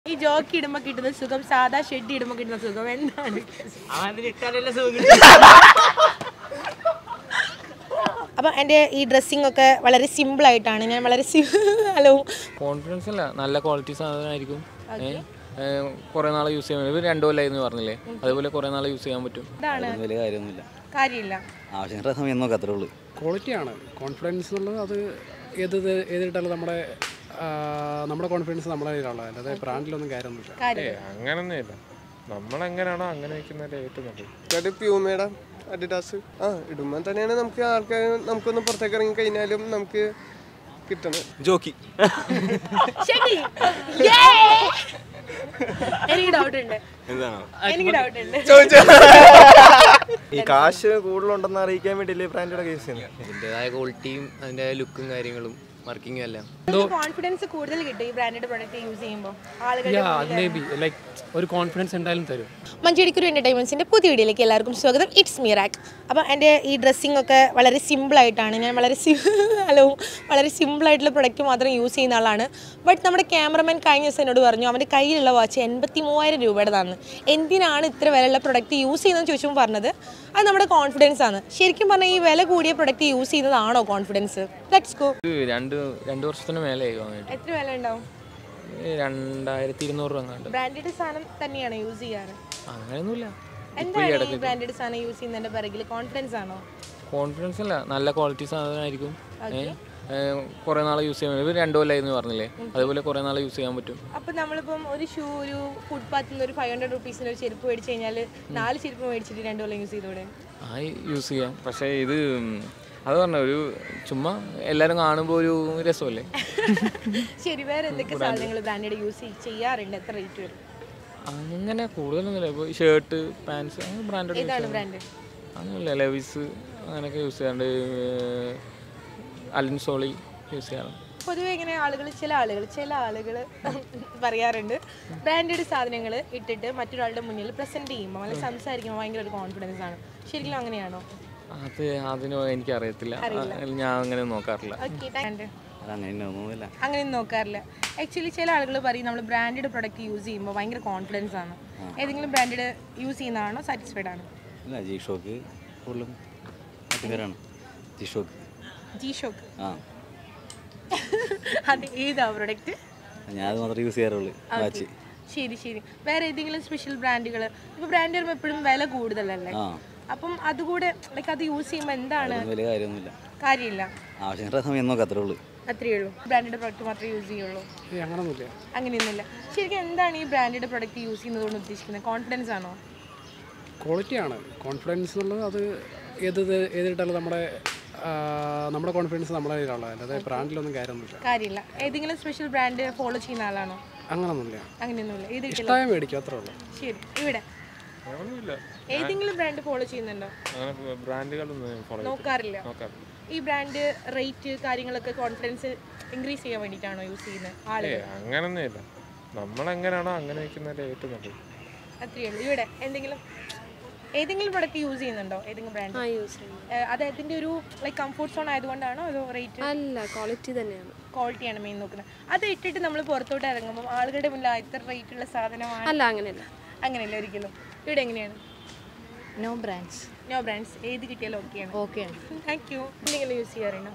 ഈ ജോക്ക് ഇടുമ്പോ കിട്ടുന്ന സുഖം സാധാ ഷെഡ് ഇടുമ്പോ കിട്ടുന്ന സുഖം എന്താണ് അപ്പൊ എൻ്റെ ഈ ഡ്രസ്സിംഗ് ഒക്കെ വളരെ സിമ്പിൾ ആയിട്ടാണ് ഞാൻ വളരെ ഹലോ കോൺഫിഡൻസ് അല്ല നല്ല ക്വാളിറ്റി സാധനമായിരിക്കും കുറെ നാൾ യൂസ് ചെയ്യാൻ പറ്റും രണ്ടു കൊല്ലായിരുന്നു പറഞ്ഞില്ലേ അതുപോലെ കുറെ നാൾ യൂസ് ചെയ്യാൻ പറ്റും ഇതാണ് വലിയ കാര്യമൊന്നുമില്ല കാര്യമില്ല ആവശ്യങ്ങളുടെ സമയം നോക്കാം അത്രേ ഉള്ളൂ ക്വാളിറ്റിയാണ് കോൺഫിഡൻസ് എന്നുള്ളത് അത് ഏത് ഇത് ഏതിട്ടാലും നമ്മുടെ ആ, നമ്മുടെ കോൺഫിഡൻസ് നമ്മുടെ കയ്യിലുള്ളത് അല്ലാതെ ബ്രാൻഡിലൊന്നും കാര്യമൊന്നുമില്ല കാര്യം അങ്ങനൊന്നുമില്ല നമ്മളെങ്ങനെയാണോ അങ്ങനെ വെക്കുന്നതല്ലേ ഏറ്റവും നല്ലത് അത് പ്യൂമയുടെ അഡിഡാസ് ആ ഇടുമ്പോൾ തന്നെയാണ് നമുക്ക് ആൾക്കാർ നമുക്കൊന്ന് പുറത്തേക്ക് ഇറങ്ങി കഴിഞ്ഞാലും നമുക്ക് കിട്ടണം ജോക്കി ശരി Yay! എനിക്ക് ഡൗട്ട് ഉണ്ട് എന്താണോ എനിക്ക് ഡൗട്ട് ഉണ്ട് ഈ കാശ് കൂടുതലുണ്ടെന്ന് അറിയിക്കാൻ വേണ്ടിയല്ലേ ബ്രാൻഡഡ് കേസ് ചെയ്യുന്നത് അതിൻ്റെതായ ക്വാളിറ്റിയും അതിൻ്റെ ലുക്കും കാര്യങ്ങളും വർക്കിങ്ങും എല്ലാം കോൺഫിഡൻസ് കൂടുതൽ കിട്ടും ഈ ബ്രാൻഡഡ് പ്രൊഡക്റ്റ് യൂസ് ചെയ്യുമ്പോൾ ആളുകൾ മേ ബി ലൈക്ക് ഒരു കോൺഫിഡൻസ് എന്തായാലും തരും മഞ്ചേരിക്കുരു എൻ്റർടൈൻമെൻറ്റ്സിൻ്റെ പുതിയ വീഡിയോയിലേക്ക് എല്ലാവർക്കും സ്വാഗതം ഇറ്റ്സ് മീറാക്ക് അപ്പോൾ എൻ്റെ ഈ ഡ്രസ്സിംഗ് ഒക്കെ വളരെ സിമ്പിൾ ആയിട്ടാണ് ഞാൻ വളരെ ഹലോ വളരെ സിമ്പിൾ ആയിട്ടുള്ള പ്രൊഡക്റ്റ് മാത്രം യൂസ് ചെയ്യുന്ന ആളാണ് ബട്ട് നമ്മുടെ ക്യാമറമാൻ കഴിഞ്ഞ ദിവസം എന്നോട് പറഞ്ഞു അവൻ്റെ കയ്യിലുള്ള വാച്ച് എൺപത്തി മൂവായിരം രൂപയുടേതാണ് എന്തിനാണ് ഇത്ര വിലയുള്ള പ്രൊഡക്റ്റ് യൂസ് ചെയ്യുന്നതെന്ന് ചോദിച്ചപ്പോൾ പറഞ്ഞത് അത് നമ്മുടെ കോൺഫിഡൻസ് ആണ് ശരിക്കും പറഞ്ഞാൽ ഈ വില കൂടിയ പ്രൊഡക്റ്റ് യൂസ് ചെയ്യുന്നതാണോ കോൺഫിഡൻസ് ലെറ്റ്സ് ഗോ ഇത് രണ്ട് രണ്ട് വർഷത്തിന് മേലെയായി വാങ്ങിയിട്ട് എത്ര വില ഉണ്ടാവും ഈ രണ്ടായിരത്തി ഇരുന്നൂറ് രൂപ കണ്ട് ബ്രാൻഡഡ് സാധനം തന്നെയാണ് യൂസ് ചെയ്യാറ് അങ്ങനെയൊന്നുമില്ല എന്താണ് ഈ ബ്രാൻഡഡ് സാധനം യൂസ് ചെയ്യുന്നതിന്റെ പിറകിൽ കോൺഫിഡൻസ് ആണോ കോൺഫിഡൻസ് അല്ല നല്ല ക്വാളിറ്റി സാധനമായിരിക്കും കുറെ നാൾ യൂസ് ചെയ്യാൻ പറ്റും രണ്ടു കൊല്ലായിരുന്നു പറഞ്ഞില്ലേ അതുപോലെ കുറെ നാൾ യൂസ് ചെയ്യാൻ പറ്റും അപ്പൊ നമ്മളിപ്പം ഒരു ഷൂ ഒരു ഫുട്പാത്തിൽ നിന്ന് ഒരു ഫൈവ് ഹൺഡ്രഡ് റുപ്പീസിന് ഒരു ചെരുപ്പ് മേടിച്ചു കഴിഞ്ഞാൽ നാല് ചെരുപ്പ് മേടിച്ചിട്ട് രണ്ടു കൊല്ലം യൂസ് ചെയ്തൂടെ ആ യൂസ് ചെയ്യാം പക്ഷേ ഇത് ഉം, അത് പറഞ്ഞ ഒരു ചുമ്മാ എല്ലാവരും കാണുമ്പോൾ ഒരു രസമല്ലേ ശരി വേറെ എന്തൊക്കെ സാധനങ്ങൾ ബ്രാൻഡഡ് യൂസ് ചെയ്യാറുണ്ട് എത്ര റേറ്റ് വരും അങ്ങനെ കൂടുതലൊന്നുമില്ല ഇപ്പോൾ ഷർട്ട് പാൻസ് അങ്ങനെ ബ്രാൻഡഡ് ഏതാണ് ബ്രാൻഡ് അങ്ങനെയല്ല ലെവിസ് അങ്ങനെയൊക്കെ യൂസ് ചെയ്യാറുണ്ട് അലിൻസോളി യൂസ് ചെയ്യാറുണ്ട് പൊതുവെ ഇങ്ങനെ ആളുകൾ ചില ആളുകൾ ചില ആളുകൾ പറയാറുണ്ട് ബ്രാൻഡഡ് സാധനങ്ങൾ ഇട്ടിട്ട് മറ്റൊരാളുടെ മുന്നിൽ പ്രസന്റ് ചെയ്യുമ്പോൾ അല്ലെങ്കിൽ സംസാരിക്കുമ്പോൾ ഭയങ്കര ഒരു കോൺഫിഡൻസ് ആണ് ശരിക്കും അങ്ങനെയാണോ അത് അതിനോ എനിക്കറിയത്തില്ല ആ, ഞാൻ അങ്ങനെ നോക്കാറില്ല ഓക്കെ താങ്ക് അതങ്ങനെ ഒന്നുമില്ല അങ്ങനെയൊന്നും നോക്കാറില്ല ആക്ച്വലി ചില ആളുകൾ പറയും നമ്മൾ ബ്രാൻഡഡ് പ്രൊഡക്റ്റ് യൂസ് ചെയ്യുമ്പോൾ ഭയങ്കര കോൺഫിഡൻസ് ആണ് ഏതെങ്കിലും ബ്രാൻഡഡ് യൂസ് ചെയ്യുന്നതാണോ സാറ്റിസ്ഫൈഡ് ആണ് ഇല്ല ജി ഷോക്ക് കൂടുതലും മറ്റുപേരാണ് ജി ഷോക്ക് ജി ഷോക്ക് ആ അത് ഏതാ പ്രൊഡക്റ്റ് ഞാൻ അത് മാത്രമേ യൂസ് ചെയ്യാറുള്ളൂ വാച്ച് ശരി ശരി വേറെ ഏതെങ്കിലും സ്പെഷ്യൽ ബ്രാൻഡുകൾ ഇപ്പോൾ ബ്രാൻഡ് വരുമ്പോൾ എപ്പോഴും വില കൂടുതലല്ലേ ആ അപ്പം അതുകൂടെ ലൈക്ക് അത് യൂസ് ചെയ്യുമ്പോൾ എന്താണ് അതൊന്നും വലിയ കാര്യമൊന്നുമില്ല കാര്യമില്ല ആവശ്യങ്ങളുടെ സമയം നോക്കാം അത്രേ ഉള്ളൂ അത്രയേ ഉള്ളൂ ബ്രാൻഡഡ് പ്രൊഡക്റ്റ് മാത്രമേ യൂസ് ചെയ്യുള്ളൂ ഏയ് അങ്ങനൊന്നുമില്ല അങ്ങനെയൊന്നുമില്ല ശരിക്കും എന്താണ് ഈ ബ്രാൻഡഡ് പ്രൊഡക്റ്റ് യൂസ് ചെയ്യുന്നതുകൊണ്ട് ഉദ്ദേശിക്കുന്നത് കോൺഫിഡൻസ് ആണോ ക്വാളിറ്റിയാണ് കോൺഫിഡൻസ് എന്നുള്ളത് അത് ഏത് ഇത് ഏതിട്ടാലും നമ്മുടെ ആ, നമ്മുടെ കോൺഫിഡൻസ് നമ്മുടെ കയ്യിലുള്ളത് അല്ലാതെ ബ്രാൻഡിലൊന്നും കാര്യമൊന്നുമില്ല കാര്യമില്ല ഏതെങ്കിലും സ്പെഷ്യൽ ബ്രാൻഡ് ഫോളോ ചെയ്യുന്ന ആളാണോ അങ്ങനൊന്നുമില്ല അങ്ങനെയൊന്നുമില്ല ഏത് കിട്ടില്ല ഇഷ്ടമായ മേടിക്കും അത്രേ ഉള്ളൂ ശരി ഇവിടെ അങ്ങനൊന്നുമില്ല ഏതെങ്കിലും ബ്രാൻഡ് ഫോളോ ചെയ്യുന്നുണ്ടോ അങ്ങനെ ബ്രാൻഡുകളൊന്നും ഫോളോ നോക്കാറില്ല നോക്കാറില്ല ഈ ബ്രാൻഡ് റേറ്റ് കാര്യങ്ങളൊക്കെ കോൺഫിഡൻസ് ഇൻക്രീസ് ചെയ്യാൻ വേണ്ടിയിട്ടാണോ യൂസ് ചെയ്യുന്നത് ആളുകൾ ഏ അങ്ങനൊന്നുമില്ല നമ്മളെങ്ങനെയാണോ അങ്ങനെ വെക്കുന്നതല്ലേ ഏറ്റവും നല്ലത് അത്രയേ ഉള്ളൂ ഇവിടെ എന്തെങ്കിലും ഏതെങ്കിലും പ്രൊഡക്റ്റ് യൂസ് ചെയ്യുന്നുണ്ടോ ഏതെങ്കിലും ബ്രാൻഡ് ആ യൂസ് ചെയ്യും അത് അതിന്റെ ഒരു ലൈക്ക് കംഫോർട്ട് സോൺ ആയതുകൊണ്ടാണോ അതോ റേറ്റ് അല്ല ക്വാളിറ്റി തന്നെയാണ് ക്വാളിറ്റിയാണ് മെയിൻ നോക്കുന്നത് അത് ഇട്ടിട്ട് നമ്മൾ പുറത്തോട്ട് ഇറങ്ങുമ്പോൾ ആളുകളുടെ മുന്നിൽ ആ ഇത്ര റേറ്റ് ഉള്ള സാധനമാണ് അല്ല അങ്ങനെയല്ല അങ്ങനെയല്ല ഒരിക്കലും ഇവിടെ എങ്ങനെയാണ് നോ ബ്രാൻഡ്സ് നോ ബ്രാൻഡ്സ് ഏത് കിട്ടിയാലും ഓക്കെയാണ് ഓക്കെയാണ് താങ്ക് യു എന്തെങ്കിലും യൂസ് ചെയ്യാറുണ്ടോ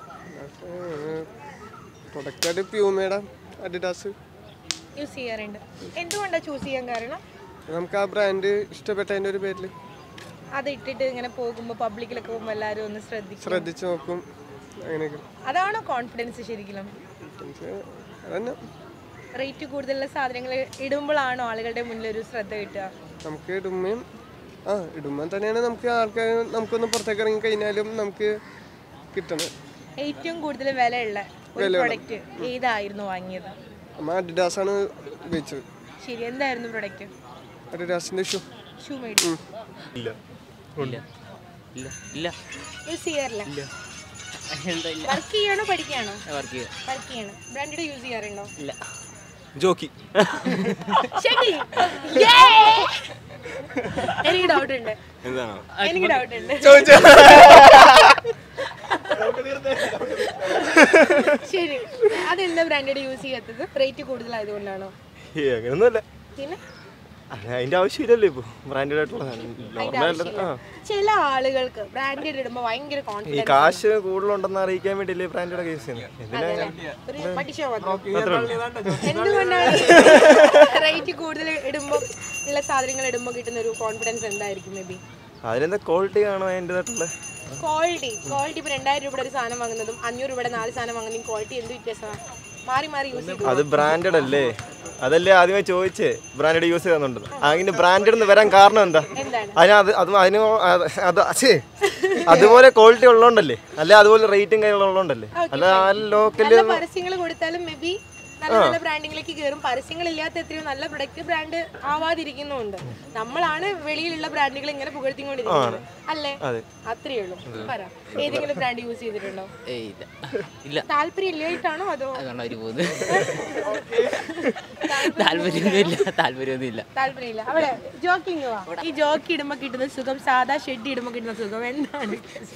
പ്രൊഡക്റ്റായിട്ട് പ്യൂമയുടെ അഡിഡാസ് യൂസ് ചെയ്യാറുണ്ട് എന്തുകൊണ്ടാണ് ചൂസ് ചെയ്യാൻ കാരണം നമുക്ക് ആ ബ്രാൻഡ് ഇഷ്ടപ്പെട്ടതിൻ്റെ ഒരു പേരിൽ അത് ഇട്ടിട്ട് ഇങ്ങനെ പോകുമ്പോൾ പബ്ലിക്കിലൊക്കെ പോകുമ്പോൾ എല്ലാവരും ഒന്ന് ശ്രദ്ധിക്കും ശ്രദ്ധിച്ച് നോക്കും അങ്ങനെയൊക്കെ അതാണോ കോൺഫിഡൻസ് ശരിക്കും എനിക്ക് അതന്നെ റേറ്റ് കൂടുതലുള്ള സാധനങ്ങൾ ഇടുമ്പോഴാണോ ആളുകളുടെ മുന്നിൽ ഒരു ശ്രദ്ധ കിട്ടുക നമുക്ക് ഇടുമ്പം ആ ഇടുമ്പോൾ തന്നെയാണ് നമുക്ക് ആൾക്കാർ നമുക്കൊന്ന് പുറത്തേക്ക് ഇറങ്ങി കഴിഞ്ഞാലും നമുക്ക് കിട്ടണം ഏറ്റവും കൂടുതൽ വിലയുള്ള ഒരു പ്രൊഡക്റ്റ് ഏതായിരുന്നു വാങ്ങിയത് നമ്മൾ അഡിഡാസാണ് ഉപയോഗിച്ചത് ശരി എന്തായിരുന്നു പ്രൊഡക്റ്റ് അഡിഡാസിൻ്റെ ഷൂ ഷൂ മേടിച്ചു ഇല്ല ഇല്ല ഇല്ല യൂസ് ചെയ്യാറില്ല വർക്ക് ചെയ്യണോ പഠിക്കുകയാണോ വർക്ക് ചെയ്യാം വർക്ക് ചെയ്യണം ബ്രാൻഡഡ് യൂസ് ചെയ്യാറുണ്ടോ ഇല്ല ജോക്കി ശരി Yay! എനിക്ക് ഡൗട്ട് ഉണ്ട് എന്താണോ എനിക്ക് ഡൗട്ട് ഉണ്ട് ശരി അതെന്താ ബ്രാൻഡഡ് യൂസ് ചെയ്യാത്തത് റേറ്റ് കൂടുതലായതുകൊണ്ടാണോ ഏയ് അങ്ങനൊന്നുമല്ല പിന്നെ അത് അതിന്റെ ആവശ്യമില്ലല്ലോ ഇപ്പോൾ ബ്രാൻഡഡ് ആയിട്ടുള്ള സാധനം അതിന്റെ നോർമൽ ആവശ്യമില്ല. ആ ചില ആളുകൾക്ക് ബ്രാൻഡഡ് ഇടുമ്പോൾ ഭയങ്കര ഈ കോൺഫിഡൻസ് കാശ് കൂടുതലുണ്ടെന്ന് അറിയിക്കാൻ വേണ്ടിയില്ലേ ബ്രാൻഡഡ് കേസ് ചെയ്യുന്നത് എന്തിനാ ഒരു പട്ടിഷോ മാത്രം അത്രേ ഉള്ളൂ. എന്തുകൊണ്ടാണ് റേറ്റ് കൂടുതൽ ഇടുമ്പോൾ ഉള്ള സാധനങ്ങൾ ഇടുമ്പോൾ കിട്ടുന്ന ഒരു കോൺഫിഡൻസ് എന്തായിരിക്കും മേ ബി അതിലെന്താ ക്വാളിറ്റി കാണോ അതിൻ്റെതായിട്ടുള്ള ക്വാളിറ്റി ക്വാളിറ്റി ഇപ്പോൾ രണ്ടായിരം രൂപയുടെ ഒരു സാധനം വാങ്ങുന്നതും അഞ്ഞൂറ് രൂപയുടെ നാല് സാധനം വാങ്ങുന്നതും ക്വാളിറ്റി എന്ത് വ്യത്യാസമാണ് മാറി മാറി യൂസ് ചെയ്തു അത് ബ്രാൻഡഡ് അല്ലേ അതല്ലേ ആദ്യമേ ചോദിച്ചേ ബ്രാൻഡഡ് യൂസ് ചെയ്യുന്നുണ്ട് അതിന് ബ്രാൻഡഡ് എന്ന് വരാൻ കാരണം എന്താ എന്താണ് അതിന് അത് അതും അതിന് അത് അത് ഛേ, അതുപോലെ ക്വാളിറ്റി ഉള്ളതുകൊണ്ടല്ലേ അല്ലെ അതുപോലെ റേറ്റും കാര്യങ്ങളുള്ളതുകൊണ്ടല്ലേ അല്ല ആ ലോക്കല് നല്ല പരസ്യങ്ങൾ കൊടുത്താലും മേ ബി നല്ല നല്ല ബ്രാൻഡിങ്ങിലേക്ക് കയറും പരസ്യങ്ങളില്ലാത്ത എത്രയോ നല്ല പ്രൊഡക്റ്റ് ബ്രാൻഡ് ആവാതിരിക്കുന്നുണ്ട് നമ്മളാണ് വെളിയിലുള്ള ബ്രാൻഡുകൾ ഇങ്ങനെ പുകഴ്ത്തിക്കൊണ്ടിരിക്കുന്നത് അല്ലേ അതെ. അത്രേ ഉള്ളൂ പറ ഏതെങ്കിലും ബ്രാൻഡ് യൂസ് ചെയ്തിട്ടുണ്ടോ ഏയ് ഇല്ല ഇല്ല താല്പര്യം ഇല്ലായിട്ടാണോ അതോ അതുകൊണ്ട് അവർ പോകുന്നത് താല്പര്യമൊന്നുമില്ല താല്പര്യമൊന്നുമില്ല താല്പര്യമില്ല അവിടെ ജോക്കിങ് വാ ഈ ജോക്കി ഇടുമ്പോ കിട്ടുന്ന സുഖം സാധാ ഷെഡ് ഇടുമ്പോ കിട്ടുന്ന സുഖം എന്താണ്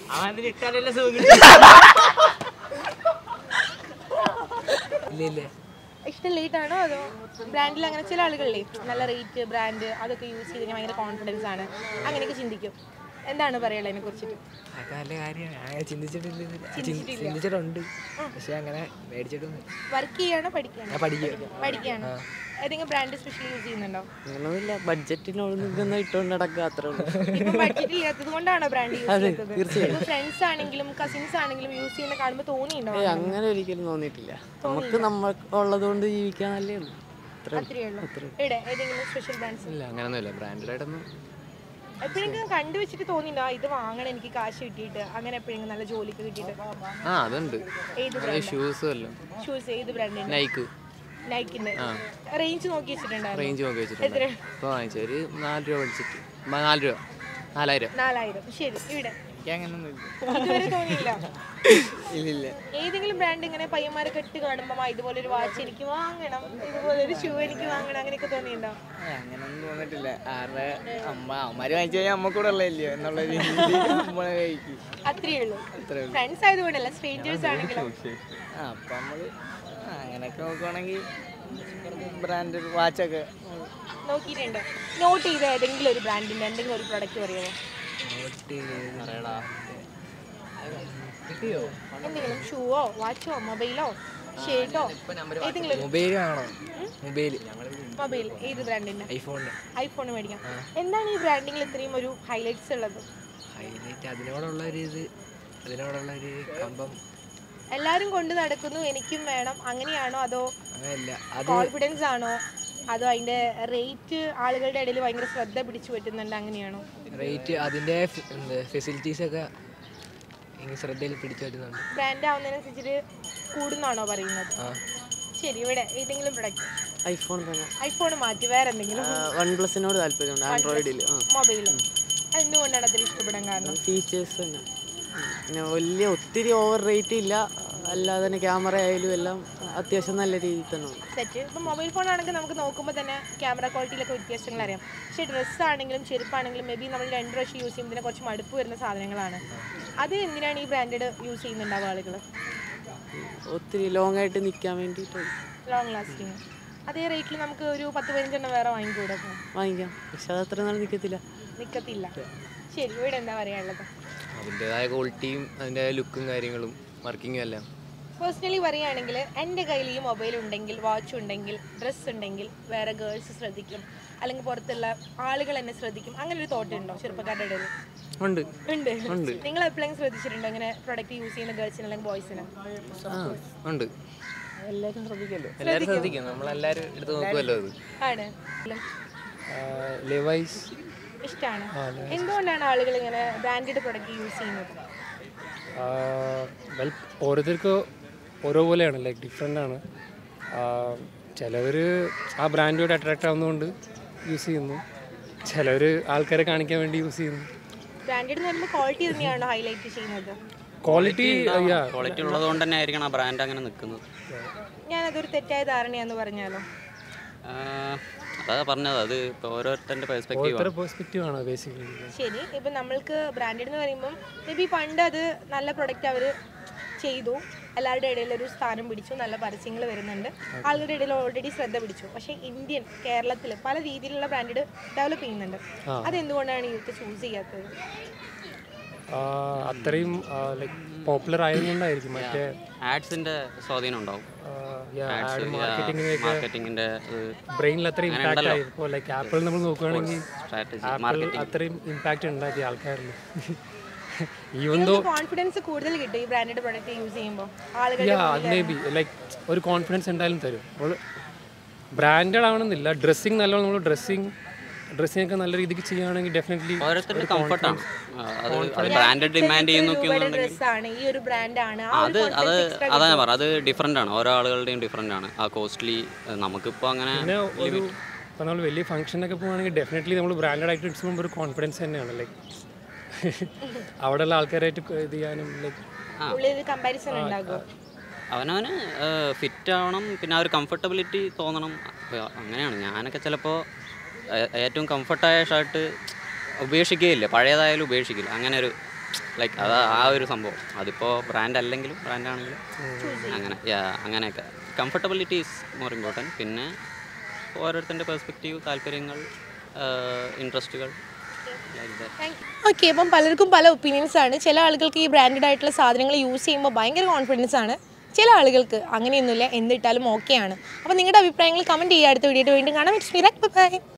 ഇല്ല ഇല്ല ഇഷ്ടം ലേറ്റ് ആണോ അതോ ബ്രാൻഡിൽ അങ്ങനെ ചില ആളുകളില്ലേ നല്ല റേറ്റ് ബ്രാൻഡ് അതൊക്കെ യൂസ് ചെയ്ത് കഴിഞ്ഞാൽ ഭയങ്കര കോൺഫിഡൻസ് ആണ് അങ്ങനെയൊക്കെ ചിന്തിക്കും എന്താണ് പറയുള്ളത് അതിനെ കുറിച്ചിട്ട് അതൊക്കെ നല്ല കാര്യമാണ് അങ്ങനെ ചിന്തിച്ചിട്ടില്ല ചിന്തിച്ചിട്ടില്ല. ചിന്തിച്ചിട്ടുണ്ട് പക്ഷെ അങ്ങനെ മേടിച്ചിട്ടൊന്നും വർക്ക് ചെയ്യാണോ പഠിക്കുകയാണോ പഠിക്കുക പഠിക്കുകയാണോ ഏതെങ്കിലും ബ്രാൻഡ് സ്പെഷ്യൽ യൂസ് ചെയ്യുന്നുണ്ടോ അങ്ങനൊന്നുമില്ല ബഡ്ജറ്റിനോട് നിൽക്കുന്ന ഇട്ടുകൊണ്ട് നടക്കുക അത്രേ ഉള്ളൂ ഇപ്പൊ ബഡ്ജറ്റ് ഇല്ലാത്തത് കൊണ്ടാണോ ബ്രാൻഡ് യൂസ് അതെ, ചെയ്തത് തീർച്ചയായും. ഫ്രണ്ട്സ് ആണെങ്കിലും കസിൻസ് ആണെങ്കിലും യൂസ് ചെയ്യുന്ന കാണുമ്പോൾ തോന്നിയിട്ടുണ്ടോ ഏയ് അങ്ങനെ ഒരിക്കലും തോന്നിയിട്ടില്ല നമുക്ക് നമ്മൾക്ക് ഉള്ളത് കൊണ്ട് ജീവിക്കാൻ നല്ലേ ഉള്ളൂ അത്രേ ഉള്ളൂ. അത്രയേ ഉള്ളൂ ഇവിടെ ഏതെങ്കിലും സ്പെഷ്യൽ ബ്രാൻഡ്സ് ഇല്ല അങ്ങനെയൊന്നുമില്ല ബ്രാൻഡഡ് ആയിട്ടൊന്നും എപ്പോഴെങ്കിലും കണ്ടുവെച്ചിട്ട് തോന്നിയിട്ടുണ്ടോ "ആ, ഇത് വാങ്ങണം എനിക്ക് കാശ് കിട്ടിയിട്ട് അങ്ങനെ എപ്പോഴെങ്കിലും നല്ല ജോലിക്ക് കിട്ടിയിട്ട് ആ അതുണ്ട് ഏത് ഷൂസും എല്ലാം ഷൂസ് ഏത് ബ്രാൻഡിന്റെ നൈക്ക് നൈക്കിന്റെ റേഞ്ച് നോക്കി വെച്ചിട്ടുണ്ടായിരുന്നു റേഞ്ച് നോക്കി വെച്ചിട്ടുണ്ട് എത്ര ഇപ്പോൾ വാങ്ങിച്ചു ഒരു നാല് രൂപ മേടിച്ചിട്ട് മ- നാല് രൂപ നാലായിരം നാലായിരം ശരി ഇവിടെ എനിക്ക് അങ്ങനൊന്നുമില്ല ഇതുവരെ തോന്നിയില്ല ഇല്ലില്ല ഏതെങ്കിലും ബ്രാൻഡ് ഇങ്ങനെ പയ്യന്മാരെ കെട്ട് കാണുമ്പോൾ "ആ, ഇതുപോലെ ഒരു വാച്ച് എനിക്ക് വാങ്ങണം ഇതുപോലെ ഒരു ഷൂ എനിക്ക് വാങ്ങണം അങ്ങനെയൊക്കെ തോന്നിയിട്ടുണ്ടോ അങ്ങനൊന്നും തോന്നിട്ടില്ല ആരുടെ അമ്മ അമ്മമാര് വാങ്ങിച്ചു കഴിഞ്ഞാൽ അമ്മ കൂടെ ഉള്ളതല്ലയോ എന്നുള്ള രീതിയിൽ നമ്മളെ കഴിക്കും അത്രയേ ഉള്ളൂ ഫ്രണ്ട്സ് ആയതുകൊണ്ടല്ല സ്ട്രേഞ്ചേഴ്സ് ആണെങ്കിലും ആ അപ്പം നമ്മൾ അങ്ങനെയൊക്കെ നോക്കുവാണെങ്കിൽ ബ്രാൻഡ് വാച്ചൊക്കെ നോക്കിയിട്ടുണ്ട് നോട്ട് ചെയ്ത ഏതെങ്കിലും ഒരു ബ്രാൻഡിന്റെ എന്തെങ്കിലും ഒരു പ്രൊഡക്റ്റ് പറയുമോ എന്തെങ്കിലും ഷൂവോ വാച്ചോ മൊബൈലോ ഷർട്ടോ ഏതെങ്കിലും മൊബൈൽ വേണോ മൊബൈൽ മൊബൈൽ ഏത് ബ്രാൻഡിന്റെ ഐഫോണിന് ഐഫോൺ മേടിക്കാം എന്താണ് ഈ ബ്രാൻഡിങ്ങിൽ ഇത്രയും ഒരു ഹൈലൈറ്റ്സ് ഉള്ളത് ഹൈലൈറ്റ് അതിനോടുള്ള ഒരു ഇത് അതിനോടുള്ള ഒരു കമ്പം എല്ലാവരും കൊണ്ട് നടക്കുന്നു എനിക്കും വേണം അങ്ങനെയാണോ അതോ അങ്ങനെയല്ല അത് കോൺഫിഡൻസ് ആണോ അതോ അതിന്റെ റേറ്റ് ആളുകളുടെ ഇടയിൽ ഭയങ്കര ശ്രദ്ധ പിടിച്ചു പറ്റുന്നുണ്ട് അങ്ങനെയാണോ റേറ്റ് അതിൻ്റെ ഫെസിലിറ്റീസൊക്കെ എനിക്ക് ശ്രദ്ധയിൽ പിടിച്ചു പറ്റുന്നുണ്ട് ബ്രാൻഡ് ആവുന്നതിനനുസരിച്ചിട്ട് കൂടുന്നാണോ പറയുന്നത് ആ ശരി ഇവിടെ ഏതെങ്കിലും പ്രൊഡക്റ്റ് ഐഫോൺ തന്നെ ഐഫോൺ മാറ്റി വേറെ എന്തെങ്കിലും വൺ പ്ലസിനോട് താല്പര്യമുണ്ട് ആൻഡ്രോയിഡിൽ ആ മൊബൈലും എന്തുകൊണ്ടാണ് അത്ര ഇഷ്ടപ്പെടാൻ കാരണം ഫീച്ചേഴ്സ് തന്നെ പിന്നെ വലിയ ഒത്തിരി ഓവർ റേറ്റ് ഇല്ല അല്ലാതെ തന്നെ ക്യാമറ ആയാലും എല്ലാം അത്യാവശ്യം നല്ല രീതിയിൽ തന്നെ ഉണ്ട് സെറ്റ് ഇപ്പം മൊബൈൽ ഫോൺ ആണെങ്കിൽ നമുക്ക് നോക്കുമ്പോൾ തന്നെ ക്യാമറ ക്വാളിറ്റിയിലൊക്കെ വ്യത്യാസങ്ങൾ അറിയാം പക്ഷേ ഡ്രസ്സ് ആണെങ്കിലും ചെരുപ്പാണെങ്കിലും മേ ബി നമ്മൾ രണ്ട് പ്രാവശ്യം യൂസ് ചെയ്യുമ്പോൾ കുറച്ച് മടുപ്പ് വരുന്ന സാധനങ്ങളാണ് അത് എന്തിനാണ് ഈ ബ്രാൻഡഡ് യൂസ് ചെയ്യുന്നുണ്ടാവുക ആളുകൾ ഒത്തിരി ലോങ് ആയിട്ട് നിൽക്കാൻ വേണ്ടിയിട്ട് ലോങ് ലാസ്റ്റിങ് അതേ റേറ്റിൽ നമുക്ക് ഒരു പത്ത് പതിനഞ്ചെണ്ണം വേറെ വാങ്ങിക്കൂടെ അപ്പോൾ വാങ്ങിക്കാം പക്ഷെ അത് അത്ര നാൾ നിൽക്കത്തില്ല നിൽക്കത്തില്ല ശരി ഇവിടെ എന്താ പറയാനുള്ളത് അതിൻ്റെതായ ക്വാളിറ്റിയും അതിൻ്റെ ലുക്കും കാര്യങ്ങളും വർക്കിങ്ങും എല്ലാം പേഴ്സണലി പറയുകയാണെങ്കിൽ എൻ്റെ കയ്യിൽ ഈ മൊബൈൽ ഉണ്ടെങ്കിൽ വാച്ച് ഉണ്ടെങ്കിൽ ഡ്രസ്സ് ഉണ്ടെങ്കിൽ വേറെ ഗേൾസ് ശ്രദ്ധിക്കും അല്ലെങ്കിൽ പുറത്തുള്ള ആളുകൾ എന്നെ ശ്രദ്ധിക്കും അങ്ങനെ ഒരു തോട്ട് ഉണ്ടോ ചെറുപ്പക്കാരുടെ ഇടയിൽ ഉണ്ട് ഉണ്ട് ഉണ്ട്. നിങ്ങൾ എപ്പോഴെങ്കിലും ശ്രദ്ധിച്ചിട്ടുണ്ടോ ഇങ്ങനെ പ്രൊഡക്റ്റ് യൂസ് ചെയ്യുന്ന ഗേൾസിന് അല്ലെങ്കിൽ ബോയ്സിന് ആ ഉണ്ട് എല്ലാവരും ശ്രദ്ധിക്കല്ലോ എല്ലാവരും ശ്രദ്ധിക്കും നമ്മളെല്ലാവരും എടുത്ത് നോക്കുമല്ലോ അത് ആണ് ലിവൈസ് ഇഷ്ടമാണ് എന്തുകൊണ്ടാണ് ആളുകൾ ഇങ്ങനെ ബ്രാൻഡഡ് പ്രൊഡക്റ്റ് യൂസ് ചെയ്യുന്നത് വെൽ ഓരോരുത്തർക്ക് ഓരോ പോലെയാണ് ലൈക്ക് ഡിഫറെൻ്റ് ആണ് ചിലവർ ആ ബ്രാൻഡോട് അട്രാക്റ്റ് ആവുന്നതുകൊണ്ട് യൂസ് ചെയ്യുന്നു ചിലവർ ആൾക്കാരെ കാണിക്കാൻ വേണ്ടി യൂസ് ചെയ്യുന്നു ബ്രാൻഡഡ് എന്ന് പറയുമ്പോൾ ക്വാളിറ്റി തന്നെയാണോ ഹൈലൈറ്റ് ചെയ്യുന്നത് ക്വാളിറ്റി യാ ക്വാളിറ്റി ഉള്ളത് കൊണ്ട് തന്നെ ആയിരിക്കണം ആ ബ്രാൻഡ് അങ്ങനെ നിൽക്കുന്നത് ഞാനതൊരു തെറ്റായ ധാരണയാന്ന് പറഞ്ഞാലോ അതാ പറഞ്ഞത് അത് ഇപ്പോൾ ഓരോരുത്തരുടെ പെർസ്പെക്റ്റീവ് ഓരോരുത്തരുടെ പെർസ്പെക്റ്റീവ് ആണ് ബേസിക്കലി ശരി ഇപ്പം നമ്മൾക്ക് ബ്രാൻഡഡ് എന്ന് പറയുമ്പം മേ ബി പണ്ട് അത് നല്ല പ്രൊഡക്റ്റ് അവർ ചെയ്തു എല്ലാവരുടെ ഇടയിൽ ഒരു സ്ഥാനം പിടിച്ചു നല്ല പരസ്യങ്ങൾ വരുന്നുണ്ട് ആളുകളുടെ ഇടയിൽ ഓൾറെഡി ശ്രദ്ധ പിടിച്ചു പക്ഷേ ഇന്ത്യൻ കേരളത്തിൽ പല രീതിയിലുള്ള ബ്രാൻഡ് ഡെവലപ്പ് ചെയ്യുന്നുണ്ട് അതെന്തുകൊണ്ടാണ് യൂത്ത് ചൂസ് ചെയ്യാത്തത് ആ, അത്രയും ലൈക്ക് പോപ്പുലർ ആയതുകൊണ്ടായിരിക്കും മറ്റേ ആഡ്സിന്റെ സ്വാധീനം ഉണ്ടാവും ആഡ് മാർക്കറ്റിങ്ങിനൊക്കെ മാർക്കറ്റിങ്ങിന്റെ ബ്രെയിനിൽ അത്രയും ഇമ്പാക്റ്റ് ആയി ഇപ്പോൾ ലൈക്ക് ആപ്പിൾ നമ്മൾ നോക്കുകയാണെങ്കിൽ സ്ട്രാറ്റജി ആപ്പിൾ അത്രയും ഇമ്പാക്റ്റ് ഉണ്ടാക്കി ആൾക്കാരിൽ ഈവൻ ദോ കോൺഫിഡൻസ് കൂടുതൽ കിട്ടും ഈ ബ്രാൻഡഡ് പ്രൊഡക്റ്റ് യൂസ് ചെയ്യുമ്പോൾ ആളുകൾ യാ അത് മേ ബി ലൈക്ക് ഒരു കോൺഫിഡൻസ് എന്തായാലും തരും അപ്പോൾ ബ്രാൻഡഡ് ആവണമെന്നില്ല ഡ്രസ്സിങ് നല്ലോണം നമ്മൾ ഡ്രസ്സിങ് ഡ്രസ്സിംഗ് ഒക്കെ നല്ല രീതിക്ക് ചെയ്യുകയാണെങ്കിൽ ഡെഫിനറ്റ്ലി ഓരോരുത്തരുടെ കംഫർട്ടാണ് അത് അത് ബ്രാൻഡ് ഡിമാൻഡ് ചെയ്യുന്നൊക്കെയാണെന്നുണ്ടെങ്കിൽ ഡ്രസ്സാണ് ഈ ഒരു ബ്രാൻഡാണ് ആ അത് ഒരു അത് confidence extra അതാ ഞാൻ പറഞ്ഞത് അത് ഡിഫറെൻ്റ് ആണ് ഓരോ ആളുകളുടെയും ഡിഫറെൻ്റ് ആണ് ആ കോസ്റ്റ്ലി നമുക്കിപ്പോൾ അങ്ങനെ പിന്നെ ഒരു ഇപ്പം നമ്മൾ വലിയ ഫംഗ്ഷനൊക്കെ പോകുകയാണെങ്കിൽ ഡെഫിനറ്റ്ലി നമ്മൾ ബ്രാൻഡഡ് ആയിട്ട് ഇട്ട് പോകുമ്പോൾ ഒരു കോൺഫിഡൻസ് തന്നെയാണ് ലൈക്ക് അവിടെയുള്ള ആൾക്കാരായിട്ട് ഇത് ചെയ്യാനും ലൈക്ക് ഉള്ളിൽ ഒരു കമ്പാരിസൺ ഉണ്ടാകും അവനവന് ഫിറ്റ് ആവണം പിന്നെ ആ ഒരു കംഫർട്ടബിലിറ്റി തോന്നണം അപ്പൊ അങ്ങനെയാണ് ഞാനൊക്കെ ചിലപ്പോൾ ഏറ്റവും കംഫർട്ടായ ഷർട്ട് ഉപേക്ഷിക്കുകയില്ല പഴയതായാലും ഉപേക്ഷിക്കില്ല അങ്ങനെ ഒരു ലൈക്ക് അതാ ആ ഒരു സംഭവം അതിപ്പോൾ ബ്രാൻഡ് അല്ലെങ്കിലും ബ്രാൻഡ് ആണെങ്കിലും അങ്ങനെ yeah, അങ്ങനെയൊക്കെ കംഫർട്ടബിലിറ്റി ഈസ് മോർ ഇമ്പോർട്ടൻറ്റ് പിന്നെ ഓരോരുത്തരുടെ പെർസ്പെക്റ്റീവ് താല്പര്യങ്ങൾ ഇൻട്രസ്റ്റുകൾ ലൈക്ക് ദാറ്റ് ഓക്കെ അപ്പം പലർക്കും പല ഒപ്പീനിയൻസ് ആണ് ചില ആളുകൾക്ക് ഈ ബ്രാൻഡഡ് ആയിട്ടുള്ള സാധനങ്ങൾ യൂസ് ചെയ്യുമ്പോൾ ഭയങ്കര കോൺഫിഡൻസ് ആണ് ചില ആളുകൾക്ക് അങ്ങനെയൊന്നുമില്ല എന്തിട്ടാലും ഓക്കെയാണ് അപ്പോൾ നിങ്ങളുടെ അഭിപ്രായങ്ങൾ കമൻറ്റ് ചെയ്യുക അടുത്ത വീഡിയോ വീണ്ടും കാണാം ഇറ്റ്സ് മീ ബൈ